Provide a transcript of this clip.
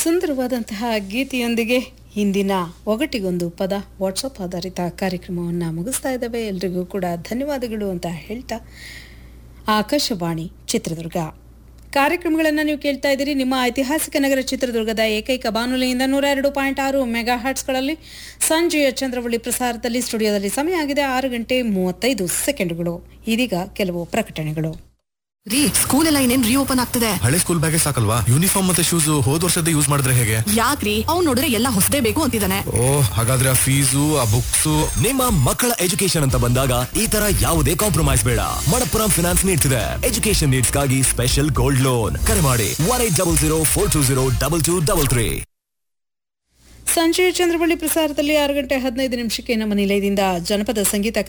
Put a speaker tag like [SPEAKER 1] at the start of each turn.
[SPEAKER 1] ಸುಂದರವಾದಂತಹ ಗೀತೆಯೊಂದಿಗೆ ಇಂದಿನ ಒಗಟಿಗೊಂದು ಪದ ವಾಟ್ಸಪ್ ಆಧಾರಿತ ಕಾರ್ಯಕ್ರಮವನ್ನು ಮುಗಿಸ್ತಾ ಇದ್ದಾವೆ ಎಲ್ರಿಗೂ ಕೂಡ ಧನ್ಯವಾದಗಳು ಅಂತ ಹೇಳ್ತಾ ಆಕಾಶವಾಣಿ ಚಿತ್ರದುರ್ಗ ಕಾರ್ಯಕ್ರಮಗಳನ್ನು ನೀವು ಕೇಳ್ತಾ ಇದ್ದೀರಿ ನಿಮ್ಮ ಐತಿಹಾಸಿಕ ನಗರ ಚಿತ್ರದುರ್ಗದ ಏಕೈಕ ಬಾನುಲಿಯಿಂದ ನೂರ ಎರಡು ಪಾಯಿಂಟ್ ಆರು ಮೆಗಾ ಹರ್ಟ್ಸ್ಗಳಲ್ಲಿ ಸಂಜೆಯ ಚಂದ್ರವಳ್ಳಿ ಪ್ರಸಾರದಲ್ಲಿ ಸ್ಟುಡಿಯೋದಲ್ಲಿ ಸಮಯ ಆಗಿದೆ ಆರು ಗಂಟೆ ಮೂವತ್ತೈದು ಸೆಕೆಂಡುಗಳು ಇದೀಗ ಕೆಲವು ಪ್ರಕಟಣೆಗಳು
[SPEAKER 2] ರೀ ಸ್ಕೂಲ್ ಎಲ್ಲ ಇನ್ನೇನ್ ರೀಓಪನ್ ಆಗ್ತದೆ
[SPEAKER 3] ಹಳೆ ಸ್ಕೂಲ್ ಬ್ಯಾಗೆ ಸಾಕಲ್ವಾ ಯೂನಿಫಾರ್ಮ್ ಮತ್ತೆ ಶೂಸ್ ಹೋದ್ ವರ್ಷದ ಯೂಸ್ ಮಾಡಿದ್ರೆ ಹೇಗೆ
[SPEAKER 2] ಯಾಕ್ರಿ ಅವ್ನ್ ನೋಡಿದ್ರೆ ಎಲ್ಲ ಹೊಸದೇ ಬೇಕು ಅಂತಿದ್ದಾನೆ
[SPEAKER 3] ಓ ಹಾಗಾದ್ರೆ ಆ ಫೀಸು ಆ ಬುಕ್ಸ್
[SPEAKER 4] ನಿಮ್ಮ ಮಕ್ಕಳ ಎಜುಕೇಶನ್ ಅಂತ ಬಂದಾಗ ಈ ತರ ಯಾವುದೇ ಕಾಂಪ್ರಮೈಸ್ ಬೇಡ ಮಣಪ್ಪುರಂ ಫಿನಾನ್ಸ್ ನೀಡ್ತಿದೆ ಎಜುಕೇಶನ್ ನೀಡ್ಸ್ ಗಾಗಿ ಸ್ಪೆಷಲ್ ಗೋಲ್ಡ್ ಲೋನ್ ಕರೆ ಮಾಡಿ one eight double zero four two zero double two double three
[SPEAKER 1] ಸಂಜೆಯ ಚಂದ್ರವಳ್ಳಿ ಪ್ರಸಾರದಲ್ಲಿ ಆರು ಗಂಟೆ ಹದಿನೈದು ನಿಮಿಷಕ್ಕೆ ನಮ್ಮ ನಿಲಯದಿಂದ ಜನಪದ ಸಂಗೀತ